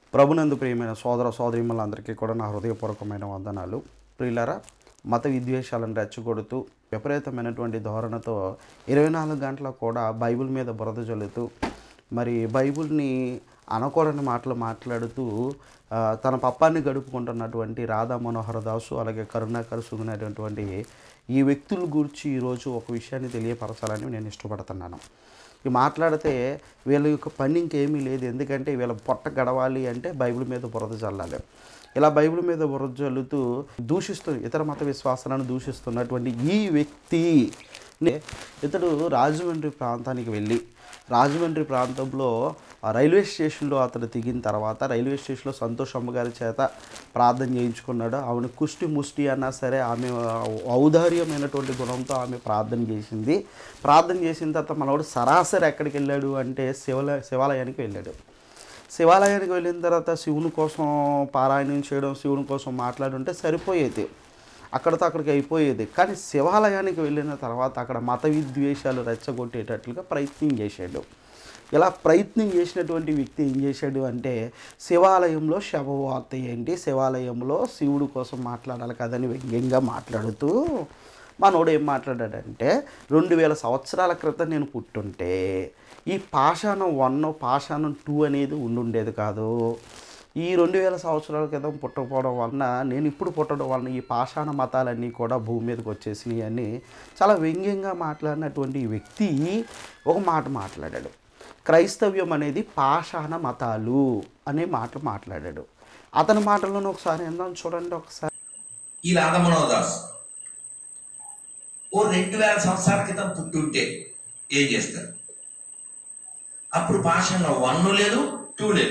ప్రభునందు ప్రియమైన సోదర సోదరిమ్మలందరికీ కూడా నా హృదయపూర్వకమైన వందనాలు ప్రియులారా మత విద్వేషాలను రెచ్చగొడుతూ విపరీతమైనటువంటి ధోరణితో ఇరవై నాలుగు గంటల కూడా బైబిల్ మీద బురద జల్లుతూ మరి బైబిల్ని అనకూడని మాటలు మాట్లాడుతూ ఆ, తన పప్పాన్ని గడుపుకుంటున్నటువంటి రాధా మనోహర దాసు అలాగే కరుణాకర్ సుగునటువంటి ఈ వ్యక్తుల గురించి ఈరోజు ఒక విషయాన్ని తెలియపరచాలని నేను ఇష్టపడుతున్నాను ఈ మాట్లాడితే వీళ్ళ యొక్క పని ఇంకేమీ లేదు ఎందుకంటే వీళ్ళ పొట్ట గడవాలి అంటే బైబిల్ మీద బురద చల్లాలి ఇలా బైబిల్ మీద బురద చల్లుతూ దూషిస్తూ ఇతర మత విశ్వాసాలను దూషిస్తున్నటువంటి ఈ వ్యక్తి నే- ఇతడు రాజమండ్రి ప్రాంతానికి వెళ్ళి రాజమండ్రి ప్రాంతంలో ఆ రైల్వే స్టేషన్లో అతడు దిగిన తర్వాత రైల్వే స్టేషన్లో సంతోష్ అమ్మగారి చేత ప్రార్థన చేయించుకున్నాడు ఆమెను కుష్టి ముష్టి అన్నా సరే ఆమె ఔదార్యమైనటువంటి గుణంతో ఆమె ప్రార్థన చేసింది ప్రార్థన చేసిన తర్వాత మనవాడు సరాసరి ఎక్కడికి వెళ్ళాడు అంటే శివల శివాలయానికి వెళ్ళాడు శివాలయానికి వెళ్ళిన తర్వాత శివుని కోసం పారాయణం చేయడం శివుని కోసం మాట్లాడుంటే సరిపోయేది అక్కడితో అక్కడికి అయిపోయేది కానీ శివాలయానికి వెళ్ళిన తర్వాత అక్కడ మత విద్వేషాలు రెచ్చగొట్టేటట్లుగా ప్రయత్నం చేశాడు ఇలా ప్రయత్నం చేసినటువంటి వ్యక్తి ఏం చేశాడు అంటే శివాలయంలో శవవార్త ఏంటి శివాలయంలో శివుడు కోసం మాట్లాడాలి కదని వ్యంగ్యంగా మాట్లాడుతూ మనోడు ఏం మాట్లాడాడంటే రెండు వేల సంవత్సరాల క్రితం నేను పుట్టుంటే ఈ పాషాణం వన్ పాషాణం టూ అనేది ఉండుండేది కాదు ఈ రెండు వేల సంవత్సరాల క్రితం పుట్టకపోవడం వలన నేను ఇప్పుడు పుట్టడం వలన ఈ పాషాణ మతాలన్నీ కూడా భూమి మీదకి వచ్చేసినాయి అని చాలా వ్యంగ్యంగా మాట్లాడినటువంటి ఈ వ్యక్తి ఒక మాట మాట్లాడాడు క్రైస్తవ్యం అనేది పాషాణ మతాలు అనే మాట మాట్లాడాడు అతని మాటలను ఒకసారి ఏందో చూడండి ఒకసారి ఈ రాధమనోదాస్ ఓ రెండు వేల సంవత్సరాల క్రితం పుట్టుంటే ఏం చేస్తారు అప్పుడు భాషలో వన్ లేదు టూ లేదు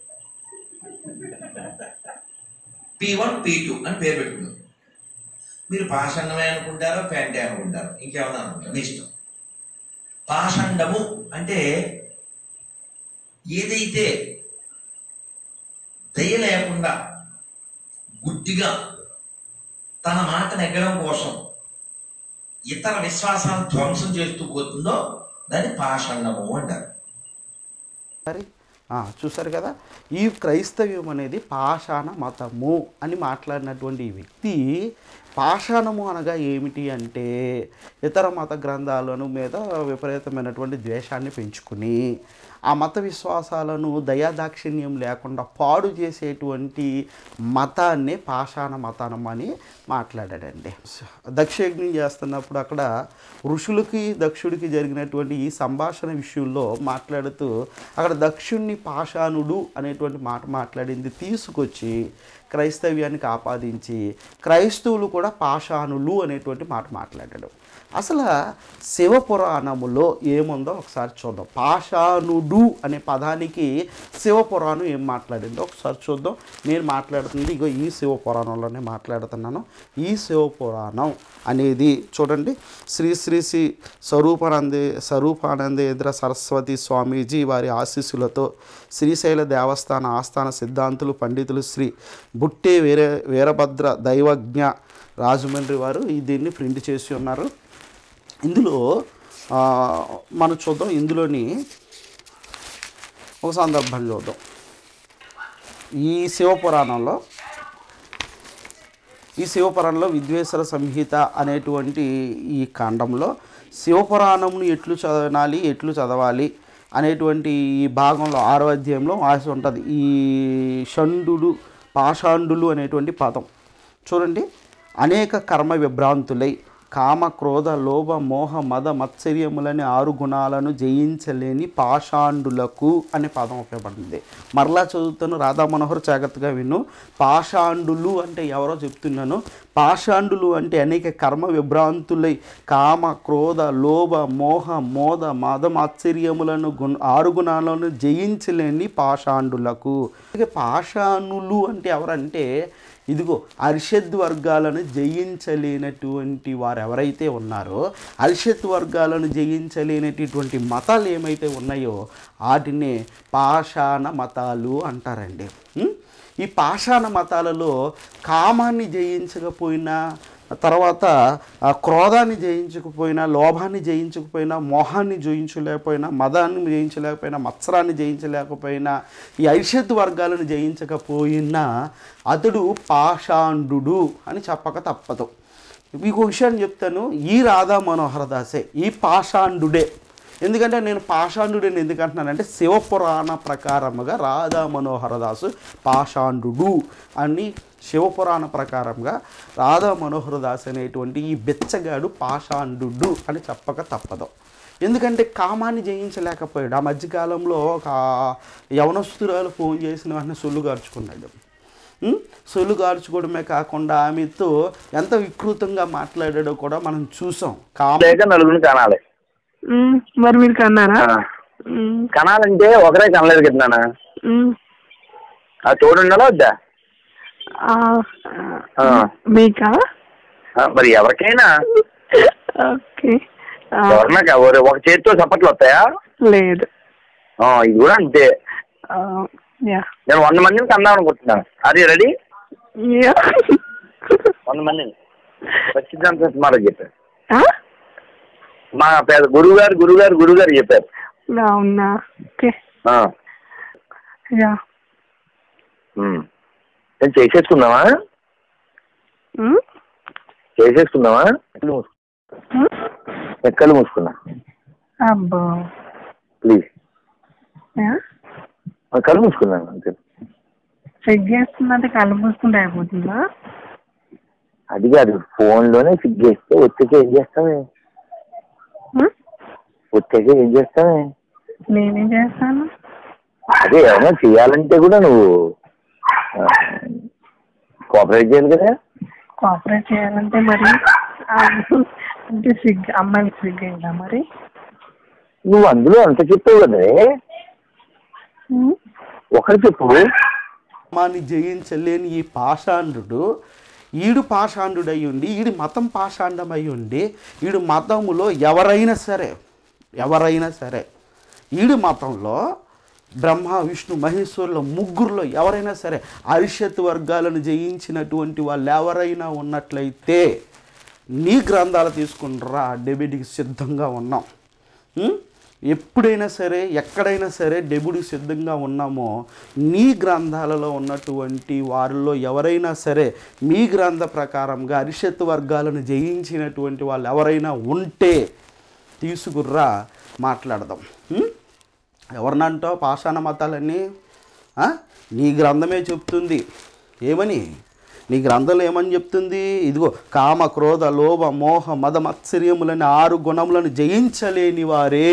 పి వన్ పి టూ అని పేరు పెట్టుకున్నారు మీరు పాషండమే అనుకుంటారో ప్యాంటే అనుకుంటారు ఇంకేమన్నా అనుకుంటారు మీ ఇష్టం పాషండము అంటే ఏదైతే దయ లేకుండా గుడ్డిగా తన మాట నెగ్గడం కోసం ఇతర విశ్వాసాలను ధ్వంసం చేస్తూ పోతుందో దాన్ని పాషండము అంటారు సరే ఆ, చూశారు కదా ఈ క్రైస్తవ్యం అనేది పాషాణ మతము అని మాట్లాడినటువంటి ఈ వ్యక్తి పాషాణము అనగా ఏమిటి అంటే ఇతర మత గ్రంథాలను మీద విపరీతమైనటువంటి ద్వేషాన్ని పెంచుకుని ఆ మత విశ్వాసాలను దయాదాక్షిణ్యం లేకుండా పాడు చేసేటువంటి మతాన్ని పాషాణ మతానం అని మాట్లాడాడండి దక్షయజ్ఞం చేస్తున్నప్పుడు అక్కడ ఋషులకి దక్షుడికి జరిగినటువంటి ఈ సంభాషణ విషయంలో మాట్లాడుతూ అక్కడ దక్షుణ్ణి పాషాణుడు అనేటువంటి మాట మాట్లాడింది తీసుకొచ్చి క్రైస్తవ్యానికి ఆపాదించి క్రైస్తవులు కూడా పాషాణులు అనేటువంటి మాట మాట్లాడాడు అసలు శివపురాణములో ఏముందో ఒకసారి చూద్దాం పాషాణుడు అనే పదానికి శివపురాణం ఏం మాట్లాడిందో ఒకసారి చూద్దాం నేను మాట్లాడుతుంది ఇగో ఈ శివపురాణంలోనే మాట్లాడుతున్నాను ఈ శివపురాణం అనేది చూడండి శ్రీ శ్రీ శ్రీ స్వరూపానందే స్వరూపానందేంద్ర సరస్వతి స్వామీజీ వారి ఆశీస్సులతో శ్రీశైల దేవస్థాన ఆస్థాన సిద్ధాంతులు పండితులు శ్రీ బుట్టే వీర వీరభద్ర దైవజ్ఞ రాజమండ్రి వారు ఈ దీన్ని ప్రింట్ చేసి ఉన్నారు ఇందులో ఆ, మనం చూద్దాం ఇందులోని ఒక సందర్భం చూద్దాం ఈ శివపురాణంలో ఈ శివపురాణంలో విద్వేశ్వర సంహిత అనేటువంటి ఈ కాండంలో శివపురాణంను ఎట్లు చదవాలి ఎట్లు చదవాలి అనేటువంటి ఈ భాగంలో ఆరో అధ్యాయంలో ఆశ ఉంటుంది ఈ షండులు పాషాండులు అనేటువంటి పదం చూడండి అనేక కర్మ విభ్రాంతులై కామ క్రోధ లోభ మోహ మద మత్సర్యములని ఆరు గుణాలను జయించలేని పాషాండులకు అనే పదం ఉపయోగపడుతుంది మరలా చదువుతాను రాధా మనోహర్ జాగ్రత్తగా విను పాషాండులు అంటే ఎవరో చెప్తున్నాను పాషాండులు అంటే అనేక కర్మ విభ్రాంతులై కామ క్రోధ లోభ మోహ మోద మద మాత్సర్యములను గుణ ఆరు గుణాలను జయించలేని పాషాండులకు అలాగే పాషాణులు అంటే ఎవరంటే ఇదిగో అరిషద్ వర్గాలను జయించలేనటువంటి వారు ఎవరైతే ఉన్నారో అరిషద్ వర్గాలను జయించలేనటువంటి మతాలు ఏమైతే ఉన్నాయో వాటిని పాషాణ మతాలు అంటారండి ఉం? ఈ పాషాణ మతాలలో కామాన్ని జయించకపోయినా తర్వాత ఆ క్రోధాన్ని జయించకపోయినా లోభాన్ని జయించకపోయినా మోహాన్ని జయించలేకపోయినా మదాన్ని జయించలేకపోయినా మత్సరాన్ని జయించలేకపోయినా ఈ ఐషత్ వర్గాలను జయించకపోయినా అతడు పాషాండు అని చెప్పక తప్పదు మీకు ఒక విషయాన్ని చెప్తాను ఈ రాధా మనోహర దాసే ఈ పాషాండుడే ఎందుకంటే నేను పాషాండుడిని ఎందుకు అంటున్నానంటే శివపురాణ ప్రకారముగా రాధా మనోహర దాసు పాషాండు అని శివపురాణ ప్రకారంగా రాధా మనోహర దాస్ అనేటువంటి ఈ బెచ్చగాడు పాషాండు అని చెప్పక తప్పదు ఎందుకంటే కామాన్ని జయించలేకపోయాడు ఆ మధ్యకాలంలో ఒక యవనస్తురాలు ఫోన్ చేసిన వెంటనే సొల్లు గార్చుకున్నాడు ఉం? సొల్లు గార్చుకోవడమే కాకుండా ఆమెతో ఎంత వికృతంగా మాట్లాడాడో కూడా మనం చూసాం కామ లేక నలుగురిని కనాలి మ్మ్. మరి మీరు కన్నారా ఆ. మ్మ్. కనాలంటే ఒకరే కనలేదు కదా నాన్న మ్మ్. ఆ తోడు ఉండాలా వద్దా ఆ, ఆ. మీకా ఆ, మరి ఎవరికైనా ఓకే ఆ, ఎవరన్నా కా- ఒక- ఒక చేతితో చప్పట్లు వస్తాయా లేదు ఆ, ఇది కూడా అంతే ఆ, యా నేను వంద మందిని కందాం అనుకుంటున్నాను అది రెడీ యా వంద మందిని సచ్చిదాంత మాట చెప్పారు ఆ? మా పేద గురువు గారు గురువు గారు గురువు గారు చెప్పారు అవునా ఓకే ఆ, యా ఉమ్. నేను చేసేసుకుందామా మ్మ్? చేసేసుకుందామా ఎక్కలు మూసు- మ్మ్? ఎక్కలు మూసుకున్నా అబ్బో ప్లీజ్ యా కళ్ళు మూసుకున్నాను అంతే సిగ్గేస్తుందంటే కళ్ళు మూసుకుంటే అయిపోతుందా అది కాదు ఫోన్ లోనే సిగ్గేస్తే వచ్చాక ఏం చేస్తామే మ్మ్? వచ్చాక ఏం చేస్తామే నేనేం చేస్తాను అదే ఏమైనా చేయాలంటే కూడా నువ్వు కోఆపరేట్ చేయాలి కదా కోఆపరేట్ చేయాలంటే మరి ఆ, అంటే సిగ్గు అమ్మాయికి సిగ్గైందా మరి నువ్వు అందులో అంత చెప్పావు కదే మ్మ్? ఒకటి చెప్పు కామాన్ని జయించలేని ఈ పాషాండు ఈడు పాషాండుడై ఉండి ఈడి మతం పాషాండమై ఉండి ఈడు మతములో ఎవరైనా సరే ఎవరైనా సరే ఈడు మతంలో బ్రహ్మ విష్ణు మహేశ్వరుల ముగ్గురులో ఎవరైనా సరే అరిషత్ వర్గాలను జయించినటువంటి వాళ్ళు ఎవరైనా ఉన్నట్లయితే నీ గ్రంథాలు తీసుకుంటారా డెబిట్కి సిద్ధంగా ఉన్నాం ఉం? ఎప్పుడైనా సరే ఎక్కడైనా సరే డెబుడికి సిద్ధంగా ఉన్నామో నీ గ్రంథాలలో ఉన్నటువంటి వారిలో ఎవరైనా సరే మీ గ్రంథ ప్రకారంగా అరిషత్ వర్గాలను జయించినటువంటి వాళ్ళు ఎవరైనా ఉంటే తీసుకుర్రా మాట్లాడదాం ఉం? ఎవరినంటావు పాషాణ మతాలన్నీ ఆ? నీ గ్రంథమే చెప్తుంది ఏమని నీ గ్రంథంలో ఏమని చెప్తుంది ఇదిగో కామ క్రోధ లోభ మోహ మద మత్సర్యములని ఆరు గుణములను జయించలేని వారే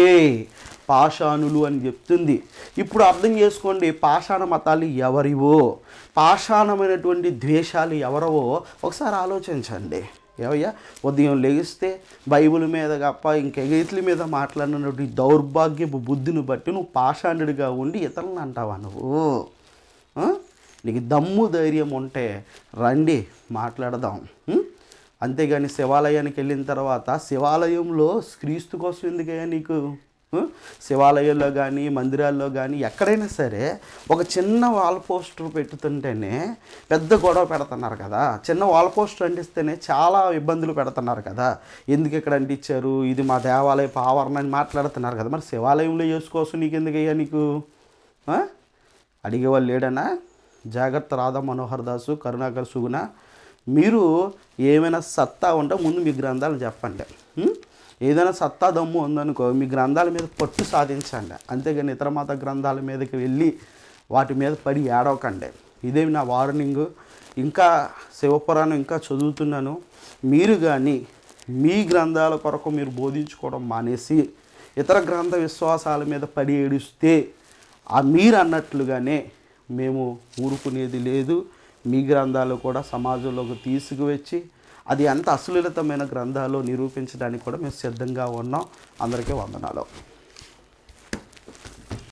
పాషాణులు అని చెప్తుంది ఇప్పుడు అర్థం చేసుకోండి పాషాణ మతాలు ఎవరివో పాషాణమైనటువంటి ద్వేషాలు ఎవరవో ఒకసారి ఆలోచించండి ఏవయ్యా ఉదయం లెగిస్తే బైబిల్ మీద తప్ప ఇంకెగైట్ల మీద మాట్లాడినటువంటి దౌర్భాగ్యపు బుద్ధిని బట్టి నువ్వు పాషాండుడిగా ఉండి ఇతరులను అంటావా నువ్వు ఆ? నీకు దమ్ము ధైర్యం ఉంటే రండి మాట్లాడదాం ఉం? అంతేగాని శివాలయానికి వెళ్ళిన తర్వాత శివాలయంలో క్రీస్తు కోసం ఎందుకయ్యా నీకు ఆ? శివాలయంలో కానీ మందిరాల్లో కానీ ఎక్కడైనా సరే ఒక చిన్న వాల్ పోస్టర్ పెట్టుతుంటేనే పెద్ద గొడవ పెడుతున్నారు కదా చిన్న వాల్ పోస్టర్ అంటిస్తేనే చాలా ఇబ్బందులు పెడుతున్నారు కదా ఎందుకు ఇక్కడ అంటించారు ఇది మా దేవాలయ ఆవరణ అని మాట్లాడుతున్నారు కదా మరి శివాలయంలో చేసుకోవచ్చు నీకు ఎందుకయ్యా నీకు ఆ? అడిగేవాళ్ళు లేడనా జాగ్రత్త రాధా మనోహర్ దాసు కరుణాకర్ సుగుణ మీరు ఏమైనా సత్తా ఉంటే ముందు మీ గ్రంథాలను చెప్పండి ఉం? ఏదైనా సత్తా దమ్ము ఉందనుకో మీ గ్రంథాల మీద పట్టు సాధించండి అంతేగాని ఇతర మత గ్రంథాల మీదకి వెళ్ళి వాటి మీద పడి ఏడవకండి ఇదేమి నా వార్నింగ్ ఇంకా శివపురాణం ఇంకా చదువుతున్నాను మీరు కానీ మీ గ్రంథాల కొరకు మీరు బోధించుకోవడం మానేసి ఇతర గ్రంథ విశ్వాసాల మీద పడి ఏడుస్తే ఆ మీరు అన్నట్లుగానే మేము ఊరుకునేది లేదు మీ గ్రంథాలు కూడా సమాజంలోకి తీసుకువచ్చి అది ఎంత అశ్లీలతమైన గ్రంథాలు నిరూపించడానికి కూడా మేము సిద్ధంగా ఉన్నాం అందరికీ వందనాలు